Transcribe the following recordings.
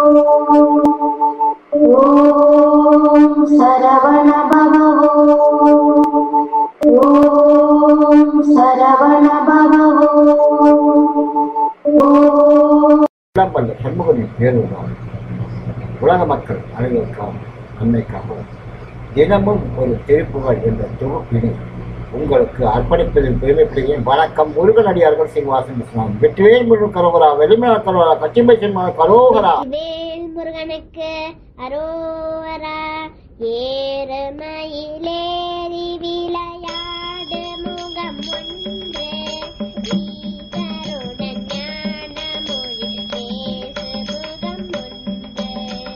ஓம் சரவண பவோ ஓம் சரவண பவோ ஓம் பல்ல சண்முகனின் பேருதான் உலக மக்கள் அனைவருக்காகவும் நன்மைக்காகவும் தினமும் ஒரு திருப்புகள் என்ற தொகுப்பினை உங்களுக்கு அர்ப்பணிப்பதில் பெருமைப்படுகிறேன் வணக்கம் முருகன் அடியார்கள் சீனிவாசன் விஸ்வநாதன் வெற்றிவேல் முருகன் கரோகரா வெளிமலா கரோகரா கச்சிம்பை சின்மா கரோகரா வேல் முருகனுக்கு அரோரா ஏறுமயிலேறி விளையாடு முகம் ஒன்று ஈசருடன் ஞான மொழி பேசு முகம் ஒன்று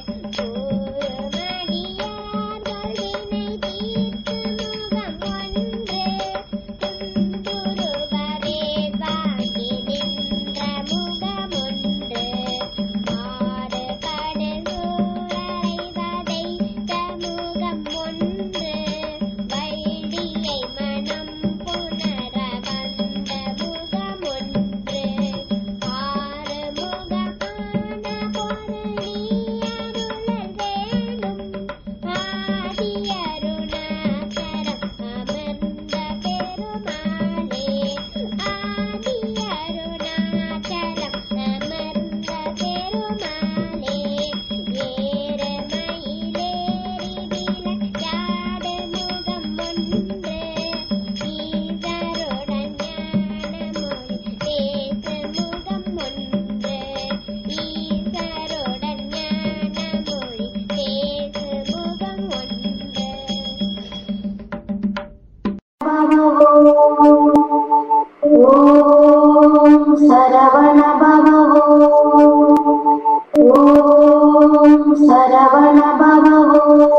கூறுமடியார்கள் வினை தீர்த்து முகம் ஒன்று துன்புறுபவே வாங்கி நின்ற முகம் ஒன்று ஆறு கடலூரை வதைத்த முகம் ஒன்று வைடியை மனம் புணர வந்த முகம் ஒன்று ஆறு முகமான பொருளி அருளல் வேண்டும் ஆதி அருணாச்சரம் அமர்ந்த பெருமாளே ஆதி அருணாச்சலம் அமர்ந்த பெருமாளே ஏறு மயிலேறி விளையாடு முகம் ஒன்று ஈசருடன் ஞான மொழி பேசு முகம் ஒன்று ஈசருடன் ஞான மொழி பேசு முகம் ஒன்று ஓம் சரவண பவோ ஓம் சரவண பவோ